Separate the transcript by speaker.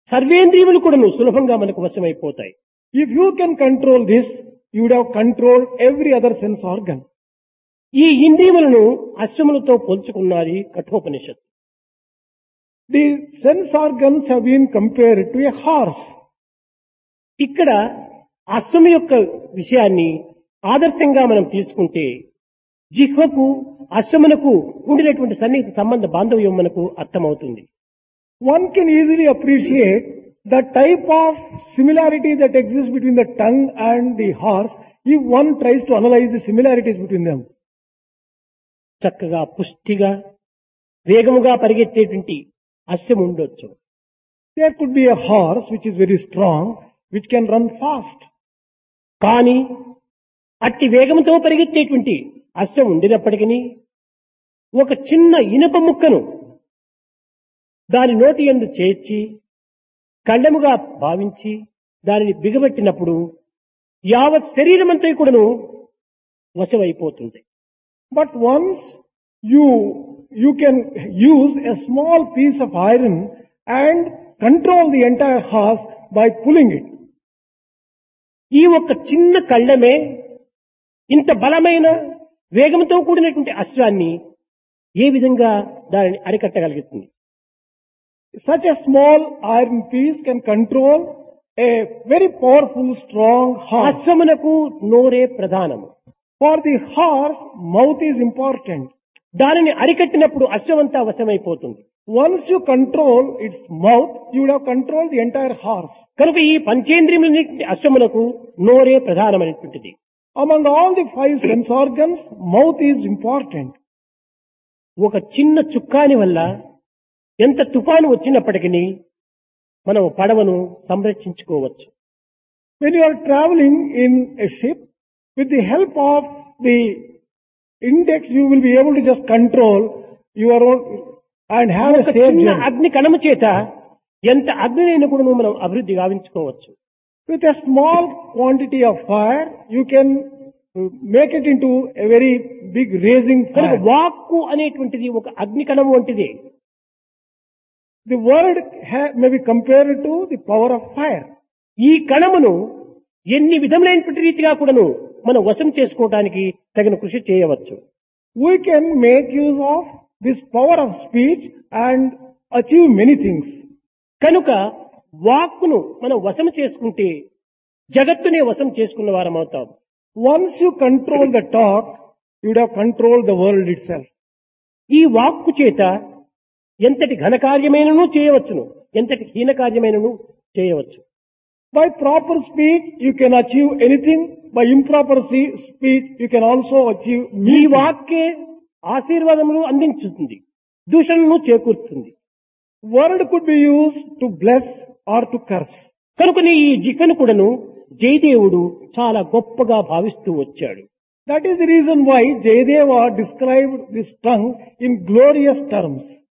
Speaker 1: సర్వేంద్రియములు కూడాను సులభంగా మనకు వశమైపోతాయి
Speaker 2: If you can control this, you would have controlled every other sense organ.
Speaker 1: ఈ ఇంద్రియములను అశ్వములతో పోల్చుకున్నది Kathopanishad
Speaker 2: The sense organs have been compared to a horse.
Speaker 1: ఇక్కడ అశ్వము యొక్క విషయాన్ని ఆదర్శంగా మనం తీసుకుంటే జిహ్వకు అశ్వమునకు ఉండినటువంటి సన్నిహిత సంబంధ బాంధవ్యం మనకు అర్థమవుతుంది
Speaker 2: One can easily appreciate the type of similarity that exists between the tongue and the horse if one tries to analyze the similarities between them.
Speaker 1: చక్కగా పుష్టిగా వేగముగా పరిగెత్తేటువంటి అశ్వం ఉండొచ్చు
Speaker 2: There could be a horse which is very strong, which can run fast.
Speaker 1: కానీ అట్టి వేగంతో పరిగెత్తేటువంటి అశ్వం ఉండినప్పటికీ ఒక చిన్న ఇనుప ముక్కను దాని నోటి ఎందు చేర్చి కళ్ళముగా భావించి దానిని బిగబెట్టినప్పుడు యావత్ శరీరమంతా కూడాను వశమైపోతుంది
Speaker 2: But once you, you can use a small piece of iron and control the entire horse by pulling it.
Speaker 1: ఈ ఒక్క చిన్న కళ్ళమే ఇంత బలమైన వేగంతో కూడినటువంటి అశ్వాన్ని ఏ విధంగా దానిని అరికట్టగలుగుతుంది
Speaker 2: Such a small iron piece can control a very powerful, strong horse.
Speaker 1: అశ్వమునకు నోరే ప్రధానము
Speaker 2: For the horse, mouth is important.
Speaker 1: దానిని అరికట్టినప్పుడు అశ్వమంతా వశమైపోతుంది
Speaker 2: Once you control its mouth, you would have controlled the entire horse.
Speaker 1: కనుక ఈ పంచేంద్రియములన్నింటి అశ్వమునకు నోరే ప్రధానమైనటువంటిది
Speaker 2: Among all the five sense organs, mouth is important.
Speaker 1: ఒక చిన్న చుక్కాని వల్ల ఎంత తుఫాను వచ్చినప్పటికీ మనం పడవను సంరక్షించుకోవచ్చు
Speaker 2: When you are traveling in a ship, with the help of the index, you will be able to just control your own and have a
Speaker 1: ఒక
Speaker 2: safe
Speaker 1: చిన్న
Speaker 2: journey.
Speaker 1: అగ్ని కణము చేత ఎంత అగ్నినైనా కూడా మనం అభివృద్ధి గావించుకోవచ్చు
Speaker 2: With a small quantity of fire, you can uh, make it into a very big raising
Speaker 1: కనుక
Speaker 2: fire.
Speaker 1: వాక్కు అనేటువంటిది ఒక అగ్ని కణము వంటిది
Speaker 2: The word ha- may be compared to the power of fire.
Speaker 1: ఈ కణమును ఎన్ని విధములైనటువంటి రీతిగా కూడాను మనం వశం చేసుకోవడానికి తగిన కృషి చేయవచ్చు
Speaker 2: We can make use of this power of speech and achieve many things.
Speaker 1: కనుక వాక్కును మనం వశం చేసుకుంటే జగత్తునే వశం చేసుకున్న వారం అవుతాం
Speaker 2: Once you control the talk, you would have controlled the world itself.
Speaker 1: ఈ వాక్కు చేత ఎంతటి ఘనకార్యమైనను చేయవచ్చును ఎంతటి హీనకార్యమైనను చేయవచ్చు
Speaker 2: By proper speech, you can achieve anything. By improper se- speech, you can also achieve
Speaker 1: ఈ
Speaker 2: many things.
Speaker 1: వాక్కే ఆశీర్వాదములు అందించుతుంది దూషణను చేకూరుతుంది
Speaker 2: Word could be used to bless or to curse.
Speaker 1: కనుకనే ఈ జికను కూడాను జయదేవుడు చాలా గొప్పగా భావిస్తూ వచ్చాడు
Speaker 2: That is the reason why Jayadeva described this tongue in glorious terms.